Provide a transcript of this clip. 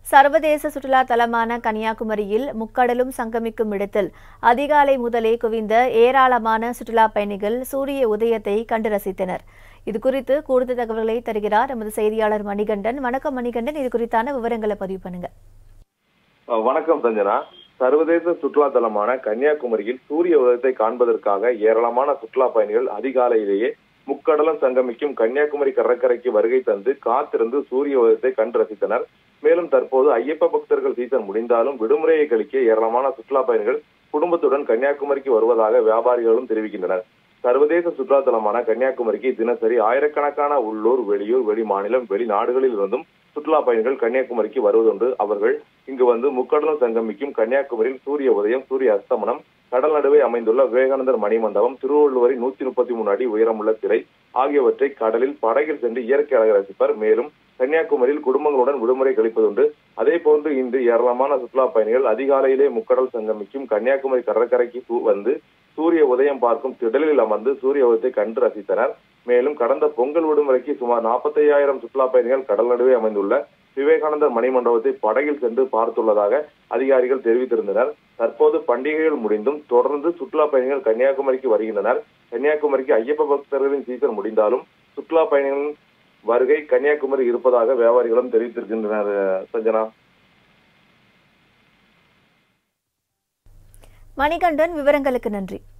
சர்வதேச சுற்றுலா தலமான கன்னியாகுமரியில் முக்கடலும் சங்கமிக்கும் இடத்தில் அதிகாலை முதலே குவிந்த ஏராளமான சுற்றுலா பயணிகள் சூரிய உதயத்தை கண்டு ரசித்தனர் இது குறித்து கூடுதல் தகவல்களை தருகிறார் நமது செய்தியாளர் மணிகண்டன் வணக்கம் மணிகண்டன் இது குறித்தான விவரங்களை பதிவு பண்ணுங்க அஹ் வணக்கம் சஞ்சனா சர்வதேச சுற்றுலா தலமான கன்னியாகுமரியில் சூரிய உதயத்தை காண்பதற்காக ஏராளமான சுற்றுலா பயணிகள் அதிகாலையிலேயே முக்கடலம் சங்கமிக்கும் கன்னியாகுமரி கடற்கரைக்கு வருகை தந்து காத்திருந்து சூரிய உதயத்தை கண்டு ரசித்தனர் மேலும் தற்போது ஐயப்ப பக்தர்கள் சீசன் முடிந்தாலும் விடுமுறையை கழிக்க ஏராளமான சுற்றுலா பயணிகள் குடும்பத்துடன் கன்னியாகுமரிக்கு வருவதாக வியாபாரிகளும் தெரிவிக்கின்றனர் சர்வதேச சுற்றுலா தலமான கன்னியாகுமரிக்கு தினசரி ஆயிரக்கணக்கான உள்ளூர் வெளியூர் வெளி மாநிலம் வெளிநாடுகளில் இருந்தும் சுற்றுலா பயணிகள் கன்னியாகுமரிக்கு வருவதுண்டு அவர்கள் இங்கு வந்து முக்கடலும் சங்கமிக்கும் கன்னியாகுமரியில் சூரிய உதயம் சூரிய அஸ்தமனம் கடல் நடுவே அமைந்துள்ள விவேகானந்தர் மணிமண்டபம் திருவள்ளுவரின் நூத்தி முப்பத்தி மூணு அடி உயரமுள்ள சிலை ஆகியவற்றை கடலில் படகில் சென்று இயற்கை அழகு ரசிப்பர் மேலும் கன்னியாகுமரியில் குடும்பங்களுடன் விடுமுறை கழிப்பதுண்டு அதே போன்று இன்று ஏராளமான சுற்றுலா பயணிகள் அதிகாலையிலே முக்கடல் சங்கமிக்கும் கன்னியாகுமரி கடற்கரைக்கு சூ- வந்து சூரிய உதயம் பார்க்கும் திடலில் அமர்ந்து சூரிய உதயத்தை கண்டு ரசித்தனர் மேலும் கடந்த பொங்கல் விடுமுறைக்கு சுமார் 45000 சுற்றுலா பயணிகள் கடல் நடுவே அமைந்துள்ள விவேகானந்தர் மணிமண்டபத்தை படகில் சென்று பார்த்துள்ளதாக அதிகாரிகள் தெரிவித்திருந்தனர் தற்போது பண்டிகைகள் முடிந்தும் தொடர்ந்து சுற்றுலா பயணிகள் கன்னியாகுமரிக்கு வருகின்றனர் கன்னியாகுமரிக்கு ஐயப்ப பக்தர்களின் சீசன் முடிந்தாலும் சுற்றுலா பயணிகளின் வருகை கன்னியாகுமரி இருப்பதாக வியாபாரிகளும் தெரிவித்திருக்கின்றனர் சஞ்சனா மணிகண்டன் விவரங்களுக்கு நன்றி